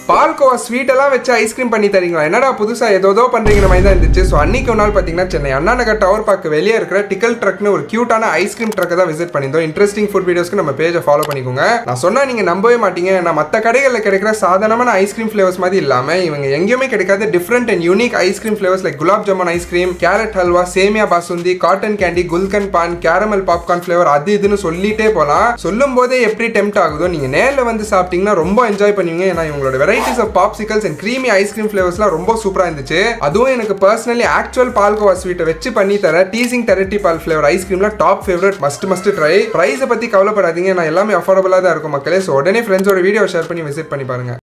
palkova sweet எல்லாம் வச்சு ice cream பண்ணி தரீங்களா என்னடா புதுசா ஏதோ பண்றீங்கிற மாதிரி தான் இருந்துச்சு ஸோ அன்னைக்கு ஒரு நாள் பார்த்தீங்கன்னா சென்னை அண்ணா நகர் டவர் பார்க் வெளியே இருக்கிற டிக்கல் ட்ரக்னு ஒரு கியூட்டான ஐஸ்கிரீம் ட்ரக்கை தான் விசிட் பண்ணியிருந்தோம் இன்ட்ரெஸ்டிங் ஃபுட் வீடியோஸ்க்கு நம்ம பேஜை ஃபாலோ பண்ணிக்கோங்க நான் சொன்னா நீங்க நம்பவே மாட்டீங்க நான் மற்ற கடைகளில் கிடைக்கிற சாதாரணமான ஐஸ்கிரீம் ஃபிளேவர்ஸ் மாதிரி இல்லாம இவங்க எங்கேயுமே கிடைக்காத different and unique ice cream flavours like gulab jamun ice cream carrot halwa சேமியா பாசுந்தி காட்டன் கேண்டி குல்கன் பான் கேரமல் பாப்கார்ன் ஃபிளேவர் அது இதுன்னு சொல்லிட்டே போகலாம் சொல்லும் போதே எப்படி டெம்ட் ஆகுதோ நீங்க நேரில் வந்து சாப்பிட்டீங்கன்னா ரொம்ப என்ஜாய் பண்ணுவீங்க ஏன்னா இவங்களோட varieties of popsicles and creamy ice cream ஃபிளேவர்ஸ்லாம் ரொம்ப சூப்பராக இருந்துச்சு அதுவும் எனக்கு பர்சனலி ஆக்சுவல் பால்கோவா ஸ்வீட்டை வச்சு பண்ணி தர டீசிங் தெரட்டி பால் ஃபிளேவர் ஐஸ்கிரீம்ல top favourite must must try ப்ரைஸை பற்றி கவலைப்படாதீங்க நான் எல்லாமே அஃபோர்டபுளாக தான் இருக்கும் மக்களே ஸோ உடனே ஃப்ரெண்ட்ஸோட வீடியோ ஷேர் பண்ணி விசிட் பண்ணி பாருங்க